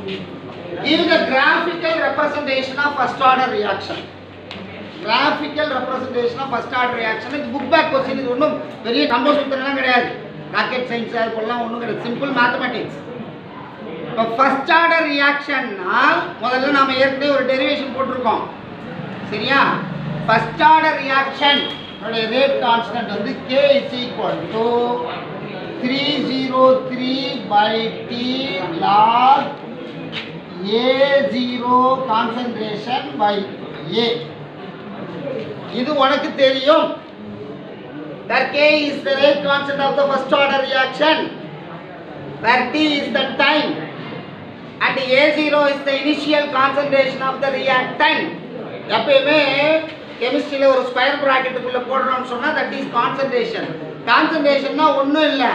Give the graphical representation of first order reaction. Graphical representation of first order reaction. இது book back question இது ஒன்றும் பெரிய கம்போசிட்டர்லாம் கிடையாது rocket science அது போலாம் ஒன்றும் கிடையாது சிம்பிள் மேத்தமெட்டிக்ஸ் இப்போ ஃபர்ஸ்ட் ஆர்டர் ரியாக்ஷன்னா முதல்ல நாம ஏற்கனவே ஒரு டெரிவேஷன் போட்டிருக்கோம் சரியா first order reaction rate constant வந்து K is equal to three zero three by T log A zero concentration by A இது உனக்கு தெரியும் that K is the rate constant of the first order reaction where T is the time and A0 is the initial concentration of the reactant எப்பயுமே கெமிஸ்ட்ரியில் ஒரு square ப்ராக்கெட்டுக்குள்ளே போடுறோம்னு சொன்னால் that is concentration கான்சன்ட்ரேஷன்னா ஒன்றும் இல்லை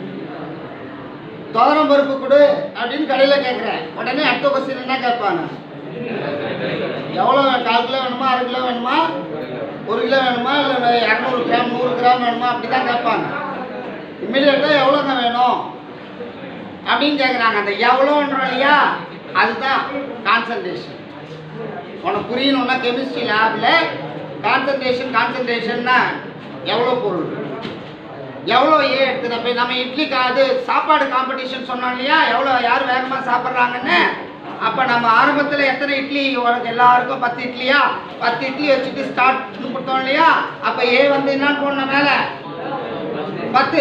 துவரம் பருப்பு கொடு அப்படின்னு கடையில் கேட்குறேன் உடனே அடுத்த கொஸ்டின் என்ன கேட்பாங்க எவ்வளோ கால் கிலோ வேணுமா அரை கிலோ வேணுமா ஒரு கிலோ வேணுமா இல்லை இரநூறு கிராம் நூறு கிராம் வேணுமா அப்படி தான் கேட்பாங்க இம்மிடியட்டாக எவ்வளோங்க வேணும் அப்படின்னு கேட்குறாங்க அந்த எவ்வளோன்றோம் இல்லையா அதுதான் கான்சன்ட்ரேஷன் உனக்கு புரியணும்னா கெமிஸ்ட்ரி லேபில் கான்சன்ட்ரேஷன் கான்சன்ட்ரேஷன்னா எவ்வளோ பொருள் எவ்வளோ ஏ எடுத்து போய் நம்ம இட்லிக்கு அது சாப்பாடு காம்படிஷன் சொன்னோம் இல்லையா எவ்வளோ யார் வேகமாக சாப்பிட்றாங்கன்னு அப்போ நம்ம ஆரம்பத்தில் எத்தனை இட்லி உனக்கு எல்லாருக்கும் பத்து இட்லியா பத்து இட்லி வச்சுட்டு ஸ்டார்ட் கொடுத்தோம் இல்லையா அப்போ ஏ வந்து என்னன்னு போடணும் மேலே பத்து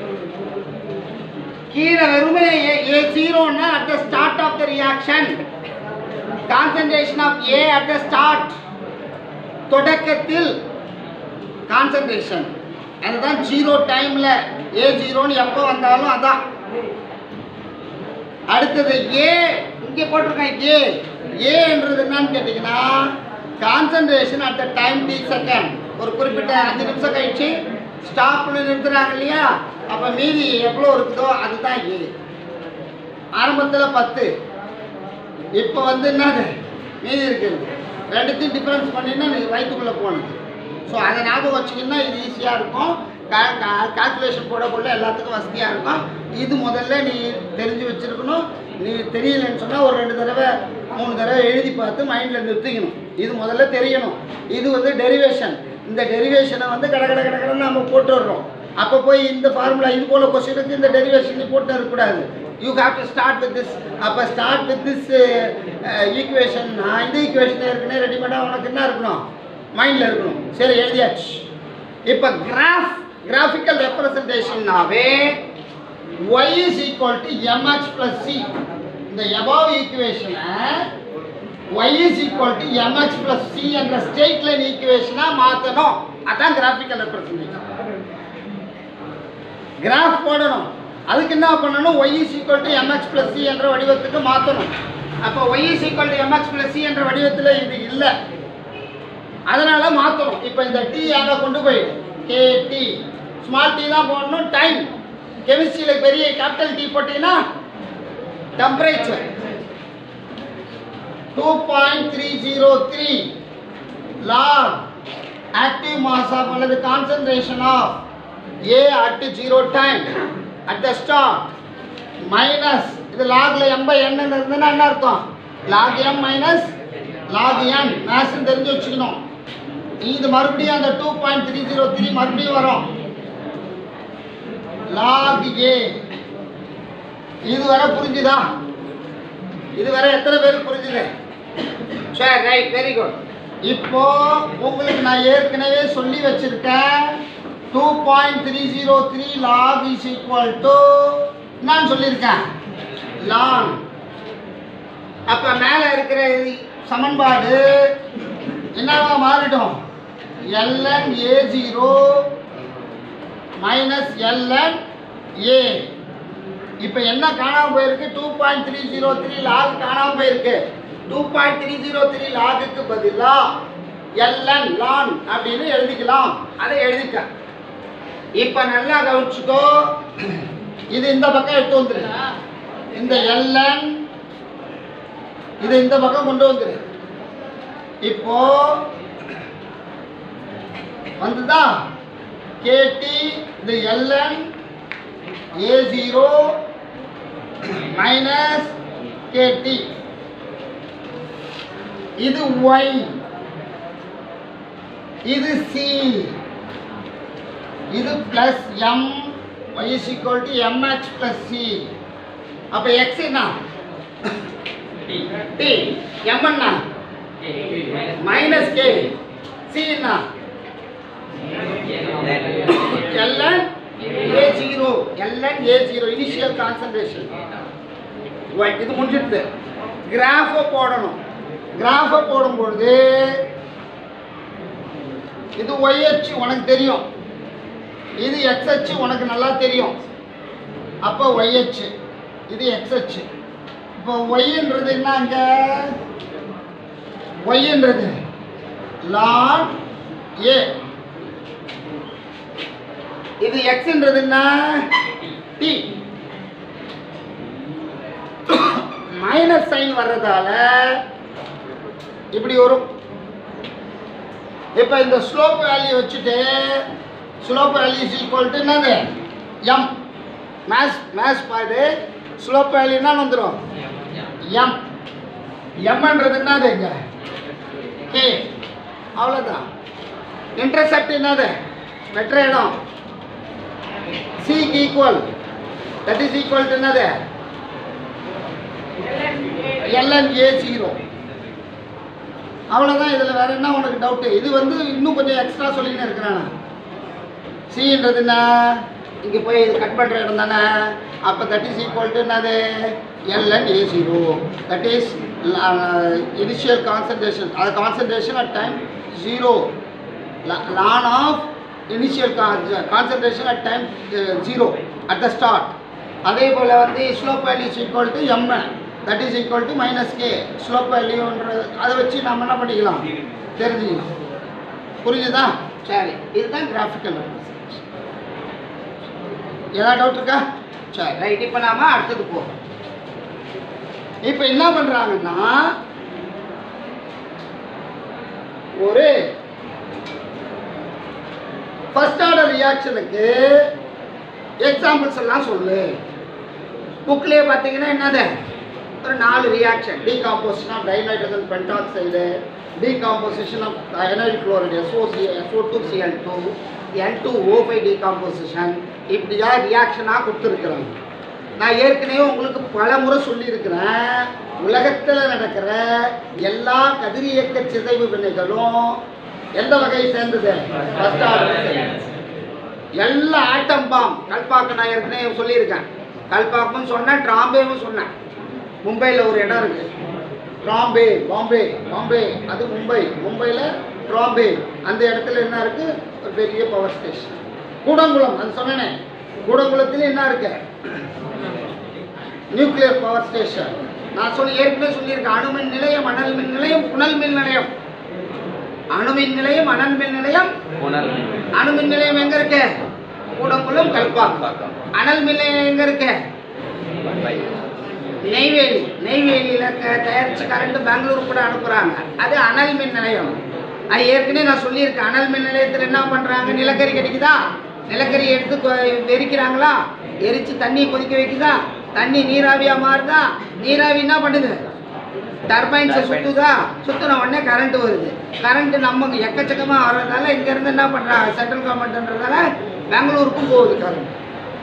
கீழே வெறுமே ஏ ஏ ஜீரோன்னா at the start of the reaction concentration of A at the start தொடக்கத்தில் கான்சன்ட்ரேஷன் அதுதான் ஜீரோ டைமில் ஏ ஜீரோன்னு எப்போ வந்தாலும் அதான் அடுத்தது ஏ இங்கே போட்டிருக்கேன் ஏ ஏன்றது என்னன்னு கேட்டிங்கன்னா concentration at the time T second ஒரு குறிப்பிட்ட அஞ்சு நிமிஷம் கழிச்சு ஸ்டாப்னு நிறுத்துறாங்க இல்லையா அப்போ மீதி எவ்வளோ இருக்குதோ அதுதான் ஏ ஆரம்பத்தில் பத்து இப்போ வந்து என்னது மீதி இருக்குது ரெண்டுத்தையும் டிஃப்ரென்ஸ் பண்ணினா நீ வயிற்றுக்குள்ளே போனது ஸோ அதை ஞாபகம் வச்சிங்கன்னா இது ஈஸியாக இருக்கும் கால்குலேஷன் போடக்குள்ள எல்லாத்துக்கும் வசதியாக இருக்கும் இது முதல்ல நீ தெரிஞ்சு வச்சிருக்கணும் நீ தெரியலன்னு சொன்னால் ஒரு ரெண்டு தடவை மூணு தடவை எழுதி பார்த்து மைண்டில் நிறுத்திக்கணும் இது முதல்ல தெரியணும் இது வந்து டெரிவேஷன் இந்த டெரிவேஷனை வந்து கட கட கட கடன்னு நம்ம போட்டுடுறோம் அப்போ போய் இந்த ஃபார்முலா இது போல கொஸ்டினுக்கு இந்த டெரிவேஷன் நீ போட்டு இருக்கக்கூடாது you have to start with this அப்போ ஸ்டார்ட் வித் திஸ் ஈக்குவேஷன் நான் இந்த ஈக்குவேஷன் ஏற்கனவே ரெடிமேடாக உனக்கு என்ன இருக்கணும் மைண்டில் இருக்கணும் சரி எழுதியாச்சு இப்போ கிராஃப் கிராஃபிக்கல் ரெப்ரசன்டேஷன்னாவே y is equal to mh plus c இந்த above ஈக்குவேஷனை y is equal to mh plus c என்ற ஸ்ட்ரெயிட் லைன் ஈக்குவேஷனா மாற்றணும் அதான் கிராஃபிக்கல் ரெப்ரசன்டேஷன் கிராஃப் போடணும் அதுக்கு என்ன பண்ணணும் y is equal to mh plus c என்ற வடிவத்துக்கு மாற்றணும் அப்போ y is equal to mh plus c என்ற வடிவத்தில் இது இல்லை அதனால மாற்றணும் இப்போ இந்த டி அங்கே கொண்டு போயிடு கே டி ஸ்மால் டி தான் போடணும் டைம் கெமிஸ்ட்ரியில் பெரிய கேபிட்டல் டி போட்டிங்கன்னா temperature two point three zero three log active mass of அல்லது concentration of A at zero time at the start minus இது லாக்ல எம்ப என் இருந்ததுன்னா என்ன அர்த்தம் log M minus log N maths தெரிஞ்சு வச்சுக்கணும் இது மறுபடியும் அந்த two point three zero three மறுபடியும் வரும் லாக் ஏ இது வரை புரிஞ்சுதா இது வரை எத்தனை பேருக்கு புரிஞ்சுது சரி ரைட் வெரி குட் இப்போ உங்களுக்கு நான் ஏற்கனவே சொல்லி வச்சிருக்கேன் two point three zero three log is equal to நான் சொல்லியிருக்கேன் லான் அப்போ மேலே இருக்கிற இது சமன்பாடு என்னவா மாறிடும் LN A zero minus LN A இப்போ என்ன காணாமல் போயிருக்கு two point three zero three log காணாமல் போயிருக்கு two point three zero three லாகுக்கு பதிலாக எல்என் லான் அப்படின்னு எழுதிக்கலாம் அதை எழுதிட்டேன் இப்போ நல்லா கவனிச்சுக்கோ இது இந்த பக்கம் எடுத்து வந்துரு இந்த எல்என் இது இந்த பக்கம் கொண்டு வந்துரு இப்போ வந்துதா கேடி இது LN A zero minus KT இது ஒய் இது சி இது plus M Y is equal to MH plus C அப்போ எக்ஸ் என்ன டி எம் என்ன மைனஸ் கே சி என்ன LN A zero LN A zero initial concentration இது முடிஞ்சிடுது கிராஃபை போடணும் கிராஃபை போடும்பொழுது இது ஒய் அச்சு உனக்கு தெரியும் இது எக்ஸ் அச்சு உனக்கு நல்லா தெரியும் அப்போ ஒய் அச்சு இது எக்ஸ் அச்சு இப்போ ஒய்ன்றது என்ன அங்க ஒய்ன்றது லாட் ஏ இது எக்ஸ்ன்றது என்ன டி மைனஸ் சைன் வர்றதால இப்படி வரும் இப்போ இந்த ஸ்லோப் வேல்யூ வச்சுட்டு slope value is equal to என்னது எம் மேத்ஸ் மேத்ஸ் பாடு ஸ்லோப் வேல்யூ என்ன வந்துடும் எம் எம்ன்றது என்னது இங்க கே அவ்வளோதான் இன்டர்செப்ட் என்னது வெற்ற இடம் சிக்கு equal that is equal to என்னது எல்என் ஏ ஜீரோ அவ்வளோதான் இதில் வேற என்ன உனக்கு டவுட்டு இது வந்து இன்னும் கொஞ்சம் எக்ஸ்ட்ரா சொல்லின்னு இருக்கிறானா சின்றது என்ன இங்கே போய் இது கட் பண்ணுற இடம் தானே அப்போ தட் இஸ் ஈக்குவல் டு என்னது LN A zero that is initial concentration அது கான்சன்ட்ரேஷன் அட் டைம் ஜீரோ லான் of initial concentration at time zero at the start அதே போல் வந்து slope value is equal to M that is equal to minus K slope வேல்யூன்ற அதை வச்சு நம்ம என்ன பண்ணிக்கலாம் தெரிஞ்சுக்கலாம் புரிஞ்சுதா சரி இதுதான் கிராஃபிக்கல் ரெப்ரசன்டேஷன் ஏதாவது டவுட் இருக்கா சரி ரைட் இப்போ நாம அடுத்தது போவோம் இப்போ என்ன பண்ணுறாங்கன்னா ஒரு ஃபர்ஸ்ட் ஆர்டர் ரியாக்ஷனுக்கு எக்ஸாம்பிள்ஸ் எல்லாம் சொல்லு புக்லேயே பார்த்தீங்கன்னா என்னது ஒரு நாலு reaction decomposition of dinitrogen pentoxide decomposition of அயனைல் chloride SOC SO two CL two N two O five decomposition இப்படியா ரியாக்ஷனாக கொடுத்துருக்குறாங்க நான் ஏற்கனவே உங்களுக்கு பல முறை சொல்லியிருக்கிறேன் உலகத்தில் நடக்கிற எல்லா கதிரியக்க சிதைவு வினைகளும் எந்த வகையை சேர்ந்தது ஃபர்ஸ்ட் ஆர்டர் எல்லா ஆட்டம் பாம் கல்பாக்கு நான் ஏற்கனவே சொல்லியிருக்கேன் கல்பாக்கும் சொன்னேன் ட்ராம்பேவும் சொன்னேன் மும்பையில் ஒரு இடம் இருக்கு ட்ராம்பே பாம்பே பாம்பே அது மும்பை மும்பையில் ட்ராம்பே அந்த இடத்துல என்ன இருக்கு ஒரு பெரிய பவர் ஸ்டேஷன் கூடங்குளம் அது சொன்னேனே கூடங்குளத்தில் என்ன இருக்கு நியூக்ளியர் பவர் ஸ்டேஷன் நான் சொல்லி ஏற்கனவே சொல்லியிருக்கேன் அணுமின் நிலையம் அனல் மின் நிலையம் புனல் மின் நிலையம் அணுமின் நிலையம் அனல் மின் நிலையம் அணுமின் நிலையம் எங்க இருக்கு கூடங்குளம் கல்பாக்கம் அனல் மின் நிலையம் எங்க இருக்கு நெய்வேலி நெய்வேலியில க- தயாரிச்சு கரண்ட் பெங்களூர் கூட அனுப்புறாங்க அது அனல் மின் நிலையம் அது ஏற்கனவே நான் சொல்லியிருக்கேன் அனல் மின் நிலையத்தில் என்ன பண்றாங்க நிலக்கரி கிடைக்குதா நிலக்கரி எடுத்து கொ- எரிக்கிறாங்களா எரிச்சு தண்ணி கொதிக்க வைக்குதா தண்ணி நீராவியா மாறுதா நீராவி என்ன பண்ணுது டர்பைன்ஸை சுத்துதா சுத்தின உடனே கரண்ட் வருது கரண்ட் நம்ம எக்கச்சக்கமாக வர்றதால இங்கேருந்து என்ன பண்ணுறாங்க சென்ட்ரல் கவர்மெண்ட்ன்றதால பெங்களூருக்கும் போகுது கரண்ட்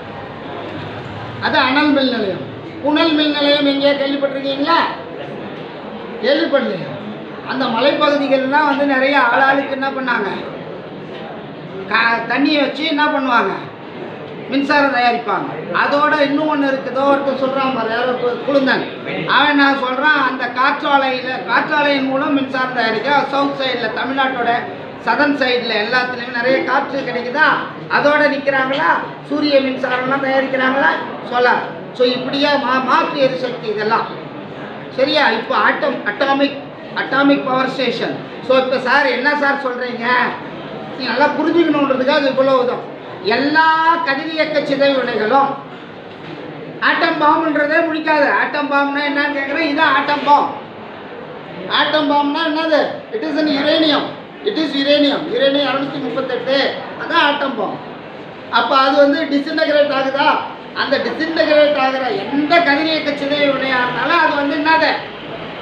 அது அனல் மின் நிலையம் புனல் மின் நிலையம் எங்கேயா கேள்விப்பட்டிருக்கீங்களா கேள்விப்படலையா அந்த மலைப்பகுதிகள்லாம் வந்து நிறைய ஆளாளுக்கு என்ன பண்ணாங்க கா தண்ணியை வச்சு என்ன பண்ணுவாங்க மின்சாரம் தயாரிப்பாங்க அதோட இன்னும் ஒன்று இருக்குதோ ஒருத்தர் சொல்கிறான் பாரு யாரோ கு- குழுந்தன் அவன் நான் சொல்கிறான் அந்த காற்றாலையில் காற்றாலையின் மூலம் மின்சாரம் தயாரிக்க சவுத் சைடில் தமிழ்நாட்டோட சதன் சைடில் எல்லாத்துலேயும் நிறைய காற்று கிடைக்குதா அதோட நிற்கிறாங்களா சூரிய மின்சாரம்லாம் தயாரிக்கிறாங்களா சொல்ல ஸோ இப்படியே மா மாற்று எரிசக்தி இதெல்லாம் சரியா இப்போ atom atomic atomic power station so இப்போ சார் என்ன சார் சொல்கிறீங்க நீ நல்லா புரிஞ்சுக்கணுன்றதுக்காக இவ்வளோ தான் எல்லா கதிரியக்க சிதைவு வினைகளும் ஆட்டம் பாம்புன்றதே முடிக்காது ஆட்டம் பாம்னா என்னன்னு கேட்குறேன் இதான் ஆட்டம் பாம் ஆட்டம் பாம்னா என்னது it is an uranium it is uranium uranium இரநூத்தி முப்பத்தெட்டு அதான் ஆட்டம் பாம் அப்போ அது வந்து டிஸ்இன்டகிரேட் ஆகுதா அந்த டிஸ்இன்டகிரேட் ஆகிற எந்த கதிரியக்க சிதைவு வினையாக இருந்தாலும் அது வந்து என்ன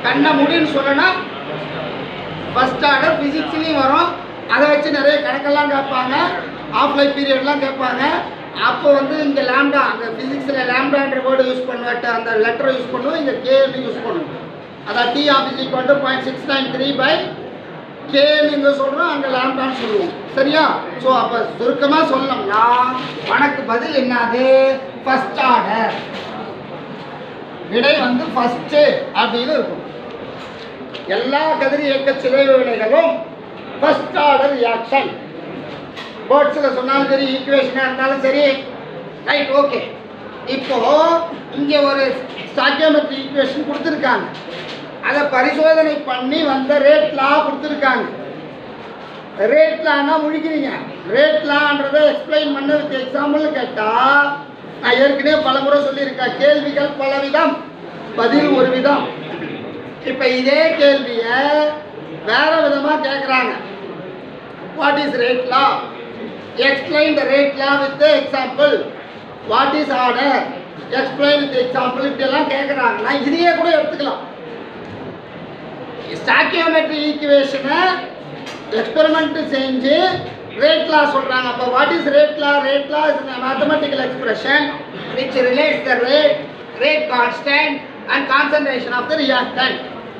கண்ணை முடின்னு சொல்லணும் ஃபர்ஸ்ட் ஆர்டர் ஃபிசிக்ஸ்லேயும் வரும் அதை வச்சு நிறைய கணக்கெல்லாம் கேட்பாங்க ஆஃப் லைஃப் பீரியட்லாம் கேட்பாங்க அப்போ வந்து இங்கே லேம்டா அங்கே ஃபிசிக்ஸில் லேம்டான்ற வேர்டு யூஸ் பண்ணுவாட்டு அந்த லெட்டரை யூஸ் பண்ணுவோம் இங்கே கேன்னு யூஸ் பண்ணுவோம் அதான் T half is equal to point six nine three by கேன்னு இங்கே சொல்கிறோம் அங்கே லேம்டான்னு சொல்லுவோம் சரியா ஸோ அப்போ சுருக்கமாக சொல்லணும்னா உனக்கு பதில் என்னது ஃபர்ஸ்ட் ஆர்டர் விடை வந்து ஃபஸ்ட்டு அப்படின்னு இருக்கும் எல்லா கதிர் இயக்க சிதைவு வினைகளும் ஃபர்ஸ்ட் ஆர்டர் ரியாக்ஷன் வேர்ட்ஸில் சொன்னாலும் சரி ஈக்குவேஷனாக இருந்தாலும் சரி ரைட் ஓகே இப்போ இங்கே ஒரு ஸ்டாக்கியோமெட்ரி ஈக்குவேஷன் கொடுத்துருக்காங்க அதை பரிசோதனை பண்ணி வந்த ரேட் லா கொடுத்துருக்காங்க ரேட் லான்னா முழிக்கிறீங்க ரேட் லான்றதை எக்ஸ்பிளைன் பண்ண வித் எக்ஸாம்பிள் கேட்டால் நான் ஏற்கனவே பல முறை சொல்லியிருக்கேன் கேள்விகள் பல விதம் பதில் ஒரு விதம் இப்போ இதே கேள்வியை வேற விதமாக கேட்குறாங்க what is rate law explain the rate law with example what is order explain with example இப்படியெல்லாம் கேட்குறாங்க நான் இதையே கூட எடுத்துக்கலாம் ஸ்டாக்கியோமெட்ரி ஈக்குவேஷனை எக்ஸ்பெரிமெண்ட் செஞ்சு ரேட் லா சொல்கிறாங்க அப்போ what is rate law rate law is mathematical expression which relates the rate rate constant and concentration of the reactant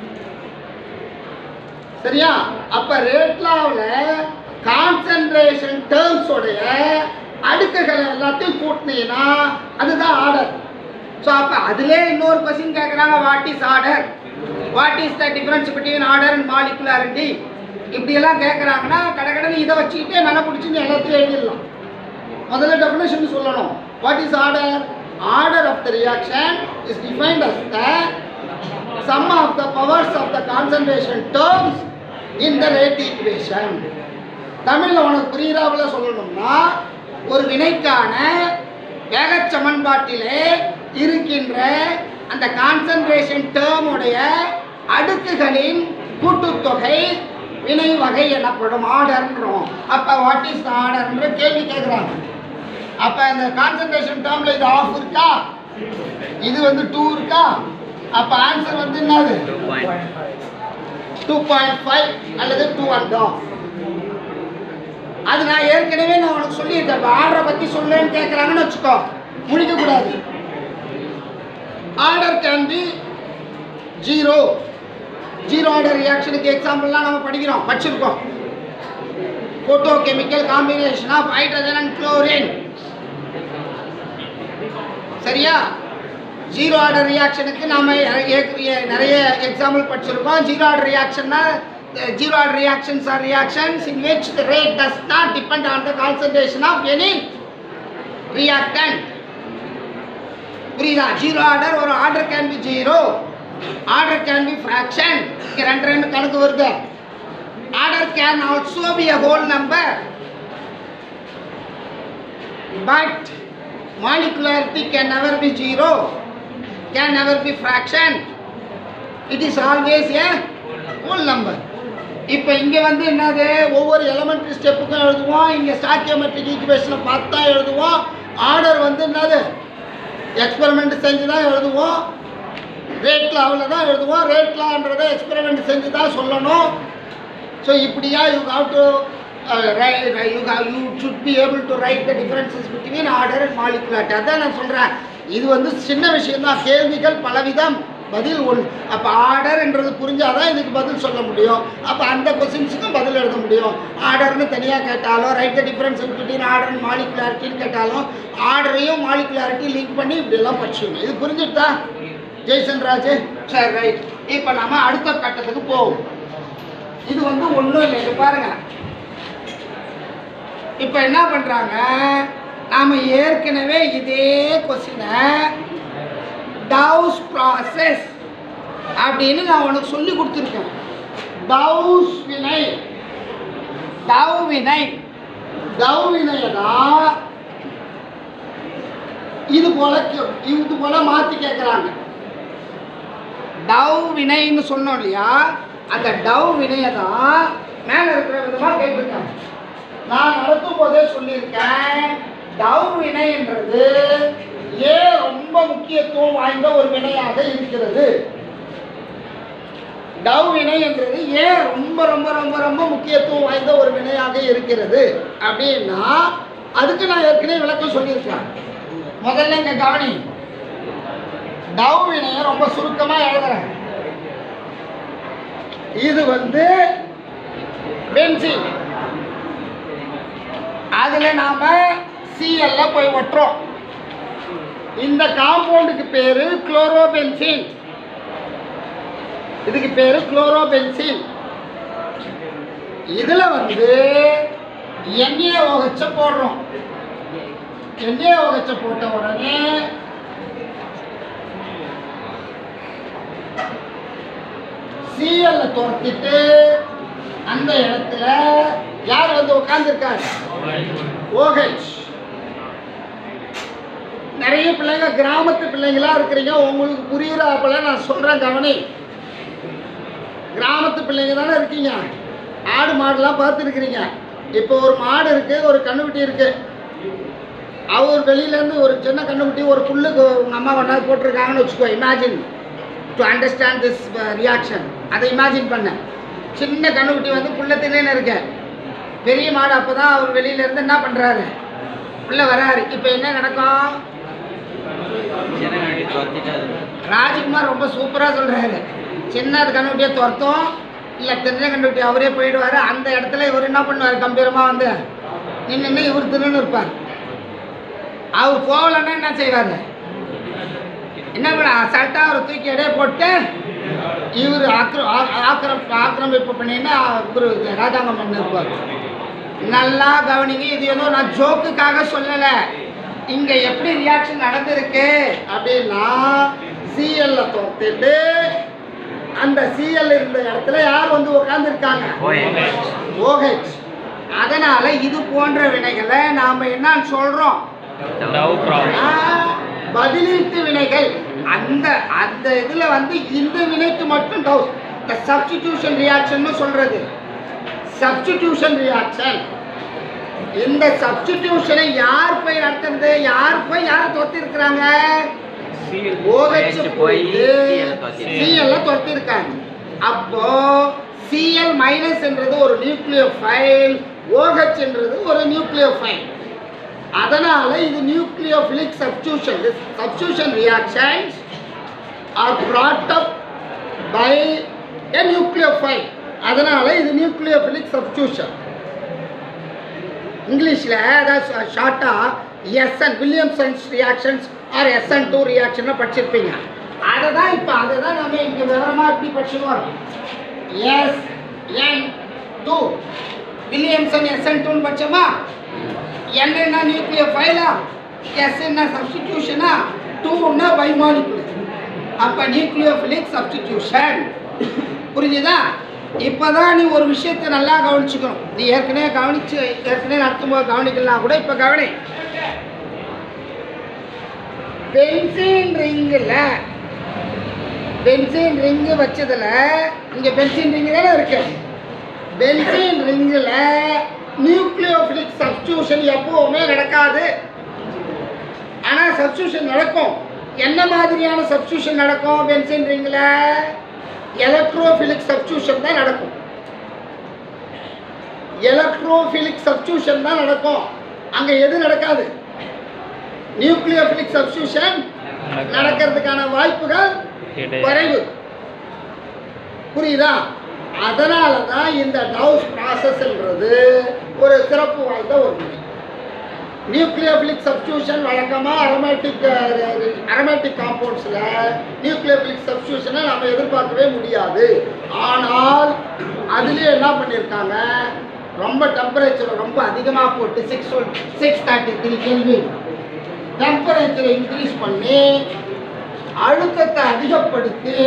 சரியா அப்ப ரேட் லாவில் கான்சன்ட்ரேஷன் டேர்ம்ஸ் உடைய அடுக்குகளை எல்லாத்தையும் கூட்டினீங்கன்னா அதுதான் ஆர்டர் ஸோ அப்போ அதிலே இன்னொரு கொஸ்டின் கேட்குறாங்க what is order what is the difference between order and molecularity இப்படியெல்லாம் கேட்குறாங்கன்னா கடகடன்னு இதை வச்சுக்கிட்டே நல்லா பிடிச்சின்னு எல்லாத்தையும் எழுதிடலாம் முதல்ல டெஃபினேஷன் சொல்லணும் what is order order of the reaction is defined as the sum of the powers of the concentration terms in the rate equation தமிழில் உனக்கு புரியுறாப்புல சொல்லணும்னா ஒரு வினைக்கான வேகச் சமன்பாட்டிலே இருக்கின்ற அந்த கான்சன்ட்ரேஷன் டேர்முடைய அடுக்குகளின் கூட்டுத்தொகை வினை வகை எனப்படும் ஆர்டர்ன்றோம் அப்போ வாட் இஸ் ஆர்டர்ன்ற கேள்வி கேட்குறாங்க அப்போ இந்த கான்சன்ட்ரேஷன் டேர்மில் இது ஆஃப் இருக்கா இது வந்து டூ இருக்கா அப்போ ஆன்சர் வந்து என்னது டூ பாயிண்ட் ஃபைவ் அல்லது டூ அண்ட் ஆஃப் அது நான் ஏற்கனவே நான் உனக்கு சொல்லியிருக்கேன் இப்போ ஆர்டரை பற்றி சொல்லுன்னு கேட்குறாங்கன்னு வச்சுக்கோ முடிக்கக்கூடாது order can be zero zero order ரியாக்ஷனுக்கு எக்ஸாம்பிள்லாம் நம்ம படிக்கிறோம் படிச்சிருக்கோம் photochemical combination of hydrogen and chlorine சரியா ஜீரோ ஆர்டர் ரியாக்ஷனுக்கு நாம நிறைய நிறைய எக்ஸாம்பிள் படிச்சிருக்கோம் ஜீரோ ஆர்டர் ரியாக்ஷன்னா zero order reactions are reactions in which the rate does not depend on the concentration of any reactant புரியுதா ஜீரோ ஆர்டர் ஒரு order can be zero order can be fraction இங்கே ரெண்டு ரெண்டு கணக்கு வருது order can also be a whole number but molecularity can never be zero can never be fraction it is always a whole number இப்போ இங்கே வந்து என்னது ஒவ்வொரு எலமெண்ட்ரி ஸ்டெப்புக்கும் எழுதுவோம் இங்கே ஸ்டாக்கியோமெட்ரிக் ஈக்குவேஷனை பார்த்து தான் எழுதுவோம் ஆர்டர் வந்து என்னது எக்ஸ்பெரிமெண்ட் செஞ்சு தான் எழுதுவோம் ரேட் லாவில் தான் எழுதுவோம் ரேட் லான்றதை எக்ஸ்பெரிமெண்ட் செஞ்சு தான் சொல்லணும் ஸோ இப்படியா you have to you have you should be able to write the differences between order and molecularity அதான் நான் சொல்கிறேன் இது வந்து சின்ன விஷயம் தான் கேள்விகள் பலவிதம் பதில் ஒன்று அப்போ ஆர்டர்ன்றது புரிஞ்சாதான் இதுக்கு பதில் சொல்ல முடியும் அப்போ அந்த கொஸ்டின்ஸுக்கும் பதில் எழுத முடியும் ஆர்டர்னு தனியாக கேட்டாலும் write the difference between order and மாலிகுலாரிட்டின்னு கேட்டாலும் ஆர்டரையும் மாலிகுலாரிட்டி லிங்க் பண்ணி இப்படியெல்லாம் படிச்சுக்கணும் இது புரிஞ்சுட்டா ஜெய்சன் ராஜ் சரி ரைட் இப்போ நம்ம அடுத்த கட்டத்துக்கு போவோம் இது வந்து ஒன்றும் இல்லை இங்க பாருங்க இப்போ என்ன பண்ணுறாங்க நாம் ஏற்கனவே இதே கொஸ்டினை டவுஸ் ப்ராசஸ் அப்படின்னு நான் உனக்கு சொல்லி கொடுத்துருக்கேன் டவுஸ் வினை டவ் வினை டவ் வினையை தான் இது போல கே- இது போல மாற்றி கேட்குறாங்க டவ் வினைன்னு சொன்னோம் இல்லையா அந்த டவ் வினையை தான் மேலே இருக்கிற விதமாக கேட்டிருக்காங்க நான் நடத்தும் போதே சொல்லியிருக்கேன் டவ் வினைன்றது ஏன் ரொம்ப முக்கியத்துவம் வாய்ந்த ஒரு வினையாக இருக்கிறது டவ் வினை என்றது ஏன் ரொம்ப ரொம்ப ரொம்ப ரொம்ப முக்கியத்துவம் வாய்ந்த ஒரு வினையாக இருக்கிறது அப்படின்னா அதுக்கு நான் ஏற்கனவே விளக்கம் சொல்லியிருக்கேன் முதல்ல இங்க கவனி டவ் வினையை ரொம்ப சுருக்கமா எழுதுறேன் இது வந்து பென்சின் அதுல நாம சிஎல்ல போய் ஒட்டுறோம் இந்த காம்பவுண்டுக்கு பேரு குளோரோபென்சின் இதுக்கு பேரு குளோரோபென்சின் இதுல வந்து NaOH போடுறோம் NaOH போட்ட உடனே சிஎல்ல துரத்திட்டு அந்த இடத்துல யார் வந்து உட்கார்ந்துருக்காங்க ஓஹெச் நிறைய பிள்ளைங்க கிராமத்து பிள்ளைங்களா இருக்கிறீங்க உங்களுக்கு புரியுறாப்புல நான் சொல்றேன் கவனி கிராமத்து பிள்ளைங்க தானே இருக்கீங்க ஆடு மாடுலாம் பார்த்துருக்கிறீங்க இப்போ ஒரு மாடு இருக்கு ஒரு கண்ணுக்குட்டி இருக்கு அவர் வெளியிலேருந்து ஒரு சின்ன கண்ணுக்குட்டி ஒரு புல்லுக்கு உங்கள் அம்மா கொண்டாந்து போட்டிருக்காங்கன்னு வச்சுக்கோ imagine to understand this reaction அதை இமேஜின் பண்ண சின்ன கண்ணுக்குட்டி வந்து புல்ல தின்னு இருக்கு பெரிய மாடு அப்போ தான் அவர் வெளியிலேருந்து என்ன பண்ணுறாரு உள்ள வராரு இப்போ என்ன நடக்கும் ஜனநாயகம் துரத்திட்டாரு ராஜ்குமார் ரொம்ப சூப்பராக சொல்கிறாரு சின்ன கண்ணுக்குட்டியை துரத்தும் இல்லை தெரிஞ்ச கண்ணுக்குட்டி அவரே போயிடுவார் அந்த இடத்துல இவர் என்ன பண்ணுவார் கம்பீரமாக வந்து நின்று இவர் திருன்னு இருப்பார் அவர் போகலன்னா என்ன செய்வார் என்ன பண்ண அசால்ட்டாக அவரை தூக்கி இடையே போட்டு இவர் ஆக்கிர ஆ- ஆக்கிரம் ஆக்கிரமிப்பு பண்ணின்னா இவர் ராஜாங்கம் பண்ணிருப்பார் நல்லா கவனிங்க இது ஏதோ நான் ஜோக்குக்காக சொல்லலை இங்கே எப்படி ரியாக்ஷன் நடந்திருக்கு அப்படின்னா சிஎல்ல தோத்துட்டு அந்த சிஎல் இருந்த இடத்துல யார் வந்து உட்காந்துருக்காங்க ஓஹெச் அதனால இது போன்ற வினைகளை நாம என்னன்னு சொல்றோம் ஆ, பதிலீட்டு வினைகள் அந்த அந்த இதுல வந்து இந்த வினைக்கு மட்டும் டவுட் இந்த சப்ஸ்டிடியூஷன் ரியாக்ஷன் சொல்றது சப்ஸ்டிடியூஷன் ரியாக்ஷன் இந்த சப்ஸ்டிடியூஷனை யார் போய் நடத்துறது யார் போய் யாரை தோத்தி இருக்கிறாங்க OH போய் போயிட்டு சிஎல்ல துரத்தி இருக்காங்க அப்போ சிஎல் மைனஸ் என்றது ஒரு நியூக்ளியோஃபைல் OH என்றது ஒரு நியூக்ளியோஃபைல் அதனால இது nucleophilic substitution substitution reactions are brought up by a nucleophile அதனால இது நியூக்ளியோஃபிலிக் சப்ஸ்டியூஷன் இங்கிலீஷில் அதாவது ஷார்ட்டாக SN Williamson's reactions are SN two ரியாக்ஷனை படிச்சிருப்பீங்க அதை தான் இப்போ அதை தான் நம்ம இங்கே விவரமாக இப்படி படிச்சுருவோம் S N two Williamson SN டூன்னு படிச்சோமா என் என்ன நியூக்ளியர் ஃபைலா எஸ் என்ன சப்ஸ்டிடியூஷனா டூன்னா வைமானிக்குலர் அப்போ நியூக்ளியோஃபிலிக் சப்ஸ்டிடியூஷன் புரிஞ்சுதா இப்போதான் நீ ஒரு விஷயத்தை நல்லா கவனிச்சுக்கணும் நீ ஏற்கனவே கவனிச்சு ஏற்கனவே நடத்தும்போது கவனிக்கலாம் கூட இப்போ கவனி பென்சின் ரிங்கில் பென்சின் ரிங்கு வச்சதுல இங்கே பென்சின் ரிங்கு தானே இருக்கு பென்சின் ரிங்கில் நியூக்ளியோஃபிலிக் சப்ஸ்டியூஷன் எப்பவுமே நடக்காது ஆனால் சப்ஸ்டியூஷன் நடக்கும் என்ன மாதிரியான சப்ஸ்டியூஷன் நடக்கும் பென்சின் ரிங்கில் எலக்ட்ரோஃபிலிக் சப்ஸ்டியூஷன் தான் நடக்கும் எலக்ட்ரோஃபிலிக் சப்ஸ்டியூஷன் தான் நடக்கும் அங்கே எது நடக்காது நியூக்ளியோஃபிலிக் சப்ஸ்டியூஷன் நடக்கிறதுக்கான வாய்ப்புகள் குறைவு புரியுதா அதனால தான் இந்த டவுஸ் ப்ராசஸ்ன்றது ஒரு சிறப்பு வாய்ந்த ஒரு வினை நியூக்ளியோஃபிலிக் சப்ஸ்டியூஷன் வழக்கமாக அரோமேட்டிக் அரோமேட்டிக் காம்பவுண்ட்ஸில் நியூக்ளியோஃபிலிக் சப்ஸ்டியூஷனை நம்ம எதிர்பார்க்கவே முடியாது ஆனால் அதுலேயே என்ன பண்ணியிருக்காங்க ரொம்ப டெம்பரேச்சரை ரொம்ப அதிகமாக போட்டு சிக்ஸ் சிக்ஸ் தேர்ட்டி த்ரீ கேள்வி டெம்பரேச்சரை இன்க்ரீஸ் பண்ணி அழுத்தத்தை அதிகப்படுத்தி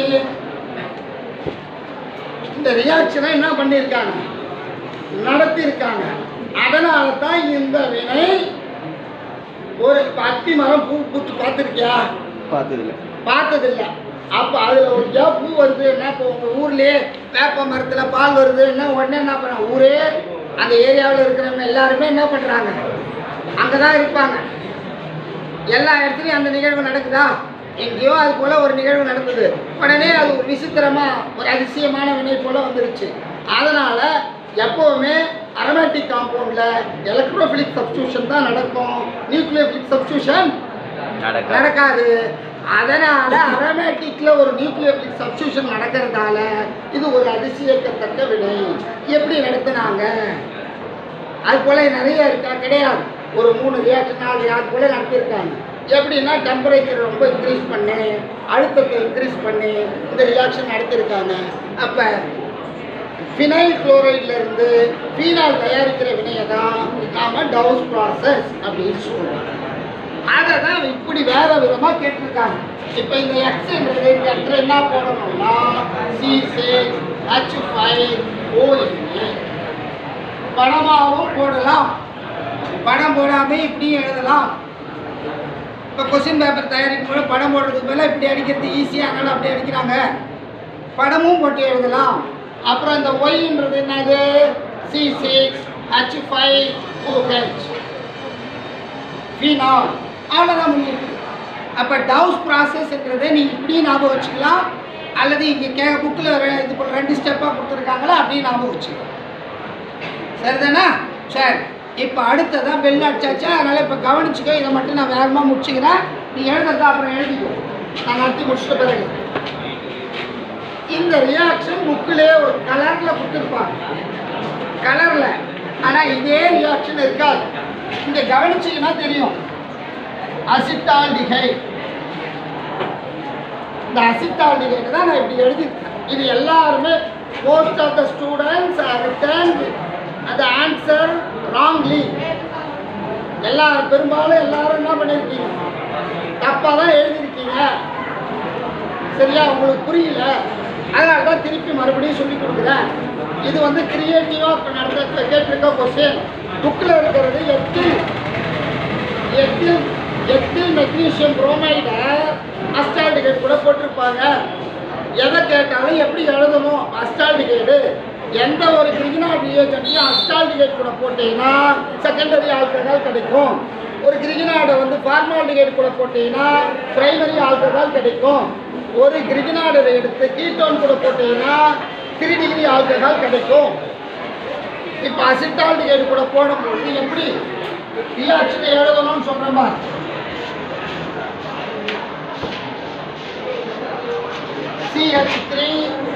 இந்த ரியாக்ஷனை என்ன பண்ணியிருக்காங்க நடத்தியிருக்காங்க அதனால தான் இந்த வினை ஒரு அத்தி மரம் பூ பூத்து பார்த்துருக்கியா பார்த்ததில்ல பார்த்ததில்ல அப்போ அதில் ஒரு ஜா பூ வருது என்ன இப்போ உங்கள் ஊர்லேயே வேப்ப மரத்தில் பால் வருது என்ன உடனே என்ன பண்ணுறாங்க ஊரே அந்த ஏரியாவில் இருக்கிறவங்க எல்லாருமே என்ன பண்ணுறாங்க அங்கே தான் இருப்பாங்க எல்லா இடத்துலையும் அந்த நிகழ்வு நடக்குதா எங்கேயோ அது போல ஒரு நிகழ்வு நடந்தது உடனே அது ஒரு விசித்திரமா ஒரு அதிசயமான வினை போல வந்துருச்சு அதனால எப்பவுமே அரோமேட்டிக் காம்பவுண்ட்ல எலக்ட்ரோஃபிலிக் சப்ஸ்டியூஷன் தான் நடக்கும் நியூக்ளியோஃபிலிக் சப்ஸ்டியூஷன் நடக்க நடக்காது அதனால அரோமேட்டிக்ல ஒரு நியூக்ளியோஃபிலிக் சப்ஸ்டியூஷன் நடக்கிறதால இது ஒரு அதிசயிக்கத்தக்க வினை எப்படி நடத்துனாங்க அது போல நிறைய இருக்கா கிடையாது ஒரு மூணு ரியாக்ஷன் நாலு ரியாக்ட் போல நடத்தியிருக்காங்க எப்படின்னா டெம்பரேச்சர் ரொம்ப இன்க்ரீஸ் பண்ணி அழுத்தத்தை இன்க்ரீஸ் பண்ணி இந்த ரியாக்ஷன் நடத்தியிருக்காங்க அப்போ ஃபினைல் குளோரைட்ல இருந்து ஃபீனால் தயாரிக்கிற வினையை தான் நாம டவுஸ் ப்ராசஸ் அப்படின்னு சொல்றோம் அதை தான் இப்படி வேற விதமா கேட்டிருக்காங்க இப்போ இந்த எக்ஸ்ன்றது இந்த இடத்துல என்ன போடணும்னா C six H five ONa படமாகவும் போடலாம் படம் போடாம இப்படியும் எழுதலாம் இப்போ கொஸ்டின் பேப்பர் தயாரிக்கும் போது படம் போடுறதுக்கு மேலே இப்படி அடிக்கிறது ஈஸியாக அதனால அப்படி அடிக்கிறாங்க படமும் போட்டு எழுதலாம் அப்புறம் இந்த ஒய்ன்றது என்னது C six H five OH phenol அவ்வளோதான் முடிஞ்சிருக்கு அப்போ டவுஸ் ப்ராசஸ்ங்கிறத நீங்கள் இப்படியும் ஞாபகம் வச்சுக்கலாம் அல்லது இங்கே கே புக்கில் இது போல் ரெண்டு ஸ்டெப்பாக கொடுத்துருக்காங்களா அப்படியும் ஞாபகம் வச்சுக்கலாம் சரிதானா சரி இப்போ அடுத்ததான் பெல் அடிச்சாச்சா அதனால் இப்போ கவனிச்சுக்கோ இதை மட்டும் நான் வேகமாக முடிச்சுக்கிறேன் நீ எழுதுறதா அப்புறம் எழுதிக்கோ நான் நடத்தி முடிச்சிட்ட பிறகு இந்த ரியாக்ஷன் புக்கிலே ஒரு கலரில் கொடுத்துருப்பாங்க கலரில் ஆனால் இதே ரியாக்ஷன் இருக்காது இங்கே கவனிச்சிங்கன்னா தெரியும் அசிட்டால்டிகை இந்த அசிட்டால்டிகைட்டு தான் நான் இப்படி எழுதியிருக்கேன் இது எல்லாருமே most of the students return அந்த ஆன்சர் ராங்லி எல்லாரும் பெரும்பாலும் எல்லாரும் என்ன பண்ணியிருக்கீங்க தப்பாக தான் எழுதியிருக்கீங்க சரியா உங்களுக்கு புரியல அதனால தான் திருப்பி மறுபடியும் சொல்லி கொடுக்குறேன் இது வந்து கிரியேட்டிவாக இப்போ நடந்த கேட்டிருக்க கொஸ்டின் புக்கில் இருக்கிறது எத்தில் எத்தில் எத்தில் மெக்னீசியம் புரோமைடை அஸ்டால்டிகேட் கூட போட்டிருப்பாங்க எதை கேட்டாலும் எப்படி எழுதணும் அஸ்டால்டிகேடு எந்த ஒரு கிரிகினாட் ரியோஜனையும் அஸ்டால்டிகேட் கூட போட்டீங்கன்னா செகண்டரி ஆல்கஹால் கிடைக்கும் ஒரு கிரிகினாடை வந்து ஃபார்மால்டிகேட் கூட போட்டீங்கன்னா பிரைமரி ஆல்கஹால் கிடைக்கும் ஒரு கிரிகினாடை எடுத்து கீட்டோன் கூட போட்டீங்கன்னா த்ரீ டிகிரி ஆல்கஹால் கிடைக்கும் இப்போ அசிட்டால்டிகேட் கூட போடும்போது எப்படி ரியாக்ஷனை எழுதணும்னு சொல்கிறேன் பாரு சிஹெச் த்ரீ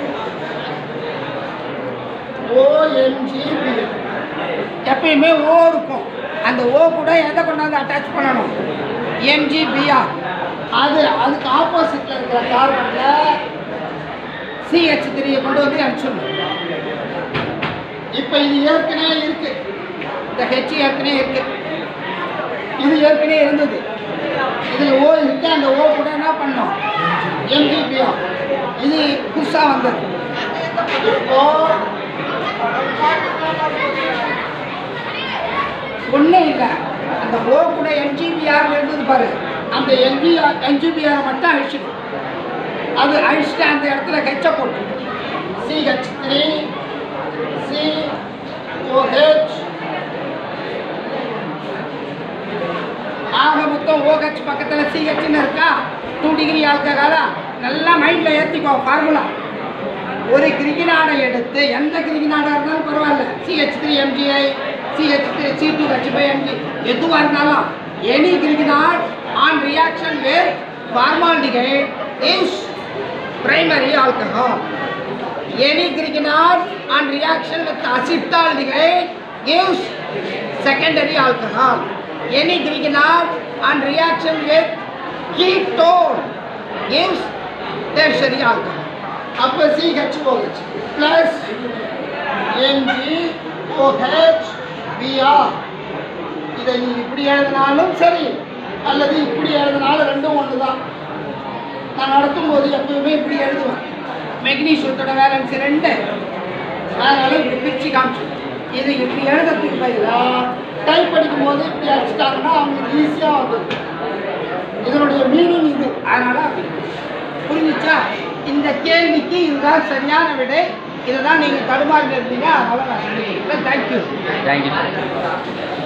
ஓஎம்ஜிபி எப்பயுமே ஓ இருக்கும் அந்த ஓ கூட எதை கொண்டாந்து அட்டாச் பண்ணணும் எம்ஜிபிஆர் அது அதுக்கு ஆப்போசிட்டில் இருக்கிற கார்பனில் சிஹெச் த்ரீயை கொண்டு வந்து அடிச்சிடணும் இப்போ இது ஏற்கனவே இருக்கு இந்த ஹெச் ஏற்கனவே இருக்கு இது ஏற்கனவே இருந்தது இதில் ஓ இருக்கு அந்த ஓ கூட என்ன பண்ணோம் எம்ஜிபிஆர் இது புதுசாக வந்தது இப்போ ஒன்றும் இல்லை அந்த ஓ கூட என்ஜிபிஆர் இருந்தது பாரு அந்த என்ஜிஆர் என்ஜிபிஆரை மட்டும் அழிச்சிடும் அது அழிச்சிட்டு அந்த இடத்துல ஹெச்சை போட்டு சிஹெச் த்ரீ சி ஓஹெச் ஆக மொத்தம் ஓஹெச் பக்கத்தில் சிஹெச்னு இருக்கா டூ டிகிரி ஆல்கஹாலா நல்லா மைண்டில் ஏற்றிக்கோ ஃபார்முலா ஒரு கிரிகினாடை எடுத்து எந்த கிரிகினாடாக இருந்தாலும் பரவாயில்ல CH three MgI CH three C two H five Mg எதுவாக இருந்தாலும் any Grignard on reaction with formaldehyde is primary alcohol any Grignard on reaction with acetaldehyde gives secondary alcohol. Any grignard on reaction with ketone gives tertiary alcohol. அப்போ CHOH plus MgOH Br இதை நீ இப்படி எழுதினாலும் சரி அல்லது இப்படி எழுதினாலும் ரெண்டும் ஒன்று தான் நான் நடத்தும்போது எப்பவுமே இப்படி எழுதுவேன் மெக்னீஷியத்தோட வேலன்ஸ் ரெண்டு அதனால இப்படி பிரிச்சு காமிச்சு இது இப்படி எழுதுறதுக்கு பதிலாக டைப் படிக்கும்போது இப்படி அடிச்சிட்டாங்கன்னா அவங்களுக்கு ஈஸியாக வந்துடும் இதனுடைய மீனிங் இது அதனால அப்படி புரிஞ்சுச்சா இந்த கேள்விக்கு இதுதான் சரியான விடை இதை தான் நீங்கள் தடுமாறி இருந்தீங்க அதனால நான் சொல்லிக்கிறேன் தேங்க்யூ தேங்க்யூ